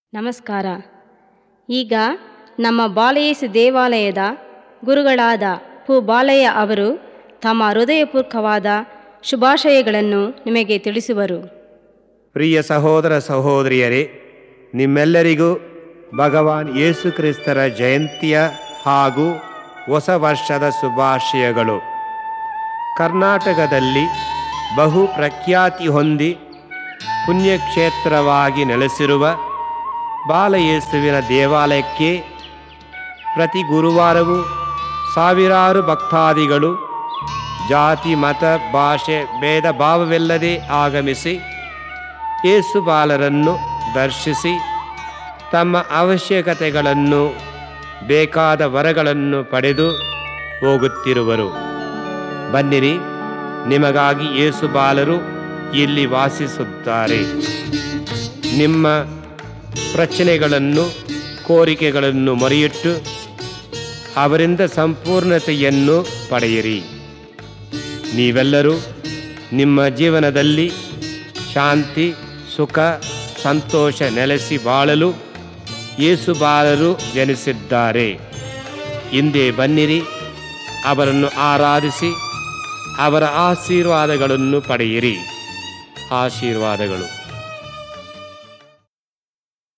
ನಮಸ್ಕಾರ ಈಗ ನಮ್ಮ ಬಾಲಯೇಸು ದೇವಾಲಯದ ಗುರುಗಳಾದ ಪು ಬಾಲಯ್ಯ ಅವರು ತಮ್ಮ ಹೃದಯಪೂರ್ವಕವಾದ ಶುಭಾಶಯಗಳನ್ನು ನಿಮಗೆ ತಿಳಿಸುವರು ಪ್ರಿಯ ಸಹೋದರ ಸಹೋದರಿಯರೇ ನಿಮ್ಮೆಲ್ಲರಿಗೂ ಭಗವಾನ್ ಯೇಸು ಕ್ರಿಸ್ತರ ಜಯಂತಿಯ ಹಾಗೂ ಹೊಸ ವರ್ಷದ ಶುಭಾಶಯಗಳು ಕರ್ನಾಟಕದಲ್ಲಿ ಬಹು ಪ್ರಖ್ಯಾತಿ ಹೊಂದಿ ಪುಣ್ಯಕ್ಷೇತ್ರವಾಗಿ ನೆಲೆಸಿರುವ ಬಾಲಯೇಸುವಿನ ದೇವಾಲಯಕ್ಕೆ ಪ್ರತಿ ಗುರುವಾರವೂ ಸಾವಿರಾರು ಭಕ್ತಾದಿಗಳು ಜಾತಿ ಮತ ಭಾಷೆ ಭೇದ ಭಾವವಿಲ್ಲದೆ ಆಗಮಿಸಿ ಯೇಸು ಬಾಲರನ್ನು ದರ್ಶಿಸಿ ತಮ್ಮ ಅವಶ್ಯಕತೆಗಳನ್ನು ಬೇಕಾದ ವರಗಳನ್ನು ಪಡೆದು ಹೋಗುತ್ತಿರುವರು ಬನ್ನಿರಿ ನಿಮಗಾಗಿ ಯೇಸು ಬಾಲರು ಇಲ್ಲಿ ವಾಸಿಸುತ್ತಾರೆ ನಿಮ್ಮ ಪ್ರಚನೆಗಳನ್ನು ಕೋರಿಕೆಗಳನ್ನು ಮರೆಯಿಟ್ಟು ಅವರಿಂದ ಸಂಪೂರ್ಣತೆಯನ್ನು ಪಡೆಯಿರಿ ನೀವೆಲ್ಲರೂ ನಿಮ್ಮ ಜೀವನದಲ್ಲಿ ಶಾಂತಿ ಸುಖ ಸಂತೋಷ ನೆಲೆಸಿ ಬಾಳಲು ಯೇಸು ಬಾಲರು ಜನಿಸಿದ್ದಾರೆ ಹಿಂದೆ ಬನ್ನಿರಿ ಅವರನ್ನು ಆರಾಧಿಸಿ ಅವರ ಆಶೀರ್ವಾದಗಳನ್ನು ಪಡೆಯಿರಿ ಆಶೀರ್ವಾದಗಳು